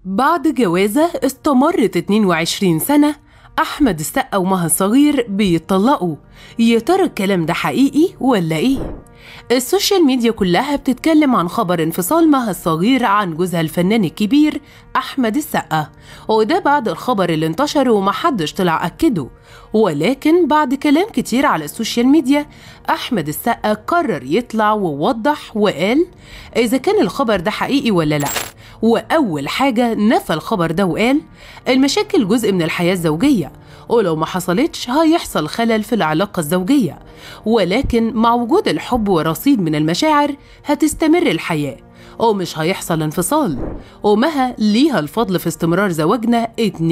بعد جوازة استمرت 22 سنة أحمد السقا ومها الصغير بيتطلقوا يا ترى الكلام ده حقيقي ولا إيه؟ السوشيال ميديا كلها بتتكلم عن خبر انفصال مها الصغير عن جوزها الفنان الكبير أحمد السقا وده بعد الخبر اللي انتشر ومحدش طلع أكده ولكن بعد كلام كتير على السوشيال ميديا أحمد السقا قرر يطلع ووضح وقال إذا كان الخبر ده حقيقي ولا لأ وأول حاجة نفى الخبر ده وقال المشاكل جزء من الحياة الزوجية ولو ما حصلتش هيحصل خلل في العلاقة الزوجية ولكن مع وجود الحب ورصيد من المشاعر هتستمر الحياة ومش هيحصل انفصال ومها ليها الفضل في استمرار زواجنا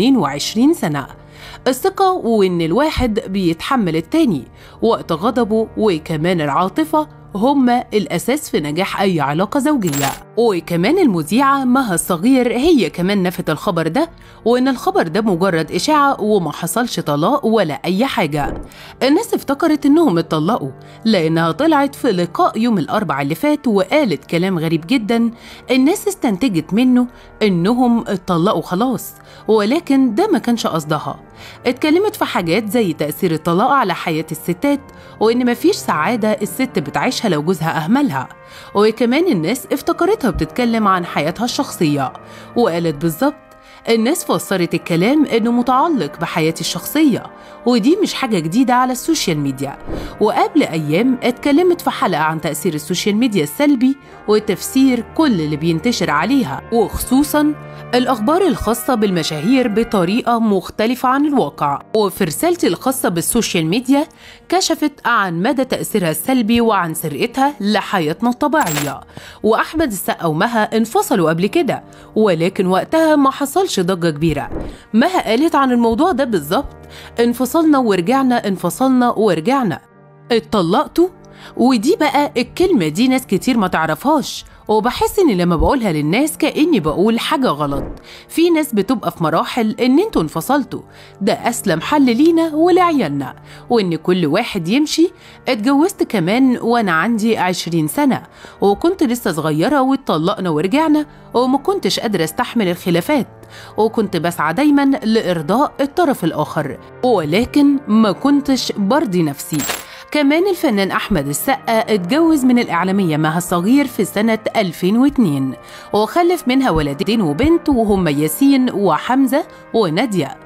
22 سنة الثقة وإن الواحد بيتحمل التاني وقت غضبه وكمان العاطفة هما الأساس في نجاح أي علاقة زوجية وكمان المذيعة مها الصغير هي كمان نفت الخبر ده وإن الخبر ده مجرد إشاعة وما حصلش طلاق ولا أي حاجة الناس افتكرت إنهم اتطلقوا لأنها طلعت في لقاء يوم الأربع اللي فات وقالت كلام غريب جدا الناس استنتجت منه إنهم اتطلقوا خلاص ولكن ده ما كانش قصدها اتكلمت في حاجات زي تأثير الطلاق على حياة الستات وإن مفيش سعادة الست بتعيشها لو جوزها أهملها وكمان الناس افتكرتها بتتكلم عن حياتها الشخصية وقالت بالظبط الناس فسرت الكلام انه متعلق بحياتي الشخصيه ودي مش حاجه جديده على السوشيال ميديا وقبل ايام اتكلمت في حلقه عن تاثير السوشيال ميديا السلبي وتفسير كل اللي بينتشر عليها وخصوصا الاخبار الخاصه بالمشاهير بطريقه مختلفه عن الواقع وفي رسالتي الخاصه بالسوشيال ميديا كشفت عن مدى تاثيرها السلبي وعن سرقتها لحياتنا الطبيعيه واحمد السقا ومها انفصلوا قبل كده ولكن وقتها ما حصلش ضجه كبيره مها قالت عن الموضوع ده بالظبط انفصلنا ورجعنا انفصلنا ورجعنا اتطلقتوا ودي بقى الكلمة دي ناس كتير ما تعرفهاش وبحس ان لما بقولها للناس كاني بقول حاجه غلط في ناس بتبقى في مراحل ان انتوا انفصلتوا ده اسلم حل لينا ولعيالنا وان كل واحد يمشي اتجوزت كمان وانا عندي عشرين سنه وكنت لسه صغيره واتطلقنا ورجعنا وما كنتش قادره استحمل الخلافات وكنت بسعى دايما لارضاء الطرف الاخر ولكن ما كنتش برضي نفسي كمان الفنان أحمد السقا اتجوز من الإعلامية مها الصغير في سنة 2002 وخلف منها ولدين وبنت وهم ياسين وحمزة ونادية